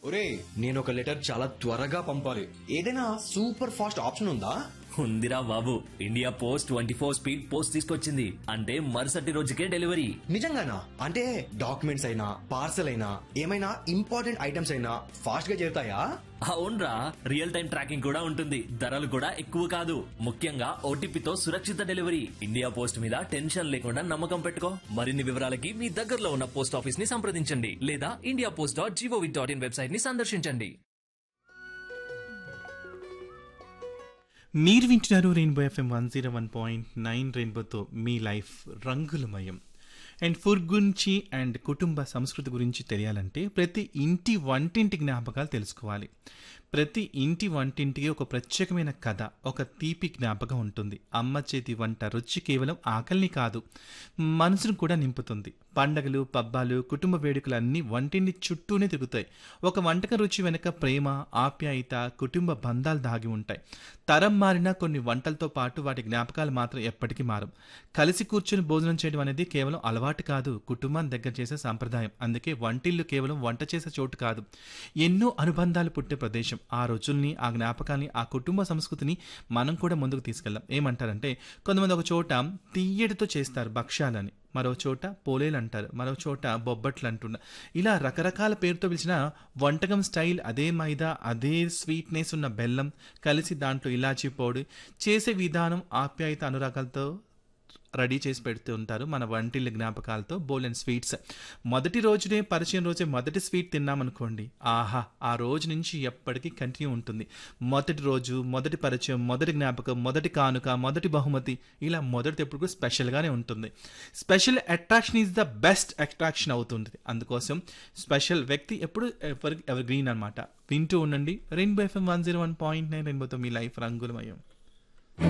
ఒరే నేను ఒక లెటర్ చాలా త్వరగా పంపాలి ఏదైనా సూపర్ ఫాస్ట్ ఆప్షన్ ఉందా ఉందిరా బాబు India Post twenty four speed post తీసుకొచ్చింది అంటే మరుసటి రోజుకే డెలివరీ నిజంగానా అంటే డాక్యుమెంట్స్ అయినా పార్సల్ అయినా ఏమైనా ఇంపార్టెంట్ ఐటమ్స్ అయినా ఫాస్ట్ గా చేరుతాయా అవునరా రియల్ టైం ట్రాకింగ్ కూడా ఉంటుంది ధరలు కూడా ఎక్కువ కాదు ముఖ్యంగా ఓటీపీతో సురక్షిత డెలివరీ ఇండియా పోస్ట్ మీద టెన్షన్ లేకుండా నమ్మకం పెట్టుకో మరిన్ని వివరాలకి మీ దగ్గరలో ఉన్న పోస్ట్ ఆఫీస్ ని సంప్రదించండి లేదా India Post dot gov dot in website ని సందర్శించండి మీరు వింటున్నారు Rainbow FM one zero one point nine రెయిన్బోతో మీ లైఫ్ రంగులమయం అండ్ ఫుడ్ గురించి అండ్ కుటుంబ సంస్కృతి గురించి తెలియాలంటే ప్రతి ఇంటి వంటింటి జ్ఞాపకాలు తెలుసుకోవాలి ప్రతి ఇంటి వంటింటికి ఒక ప్రత్యేకమైన కథ ఒక తీపి జ్ఞాపకం ఉంటుంది అమ్మ చేతి వంట రుచి కేవలం ఆకలిని కాదు మనసును కూడా నింపుతుంది పండగలు పబ్బాలు కుటుంబ వేడుకలు అన్నీ వంటింటి చుట్టూనే తిరుగుతాయి ఒక వంటకం రుచి వెనుక ప్రేమ ఆప్యాయత కుటుంబ బంధాలు దాగి ఉంటాయి తరం మారినా కొన్ని వంటలతో పాటు వాటి జ్ఞాపకాలు మాత్రం ఎప్పటికీ మారం కలిసి కూర్చుని భోజనం చేయడం అనేది కేవలం అలవాటు కాదు కుటుంబాన్ని దగ్గర చేసే సాంప్రదాయం అందుకే వంటిల్లు కేవలం వంట చేసే చోటు కాదు ఎన్నో అనుబంధాలు పుట్టే ప్రదేశం ఆ రోజుల్ని ఆ జ్ఞాపకాన్ని ఆ కుటుంబ సంస్కృతిని మనం కూడా ముందుకు తీసుకెళ్ళాం ఏమంటారంటే కొంతమంది ఒక చోట తీయడితో చేస్తారు భక్ష్యాలని మరో చోట పోలేలు అంటారు మరో చోట బొబ్బట్లు అంటున్నారు ఇలా రకరకాల పేరుతో పిలిచిన వంటకం స్టైల్ అదే మైదా అదే స్వీట్నెస్ ఉన్న బెల్లం కలిసి దాంట్లో ఇలాచీ పొడి చేసే విధానం ఆప్యాయత అనురాగాలతో రెడీ చేసి పెడుతూ ఉంటారు మన వంటిళ్ళ జ్ఞాపకాలతో బోల్ అండ్ స్వీట్స్ మొదటి రోజునే పరిచయం రోజే మొదటి స్వీట్ తిన్నామనుకోండి ఆహా ఆ రోజు నుంచి ఎప్పటికీ కంటిన్యూ ఉంటుంది మొదటి రోజు మొదటి పరిచయం మొదటి జ్ఞాపకం మొదటి కానుక మొదటి బహుమతి ఇలా మొదటి ఎప్పుడు కూడా స్పెషల్గానే ఉంటుంది special attraction is the best attraction అవుతుంది అందుకోసం స్పెషల్ వ్యక్తి ఎప్పుడు ఎవర్ ఎవర్ గ్రీన్ అనమాట వింటూ ఉండండి Rainbow FM one zero one point nine రెయిన్బోతో మీ లైఫ్ రంగులమయం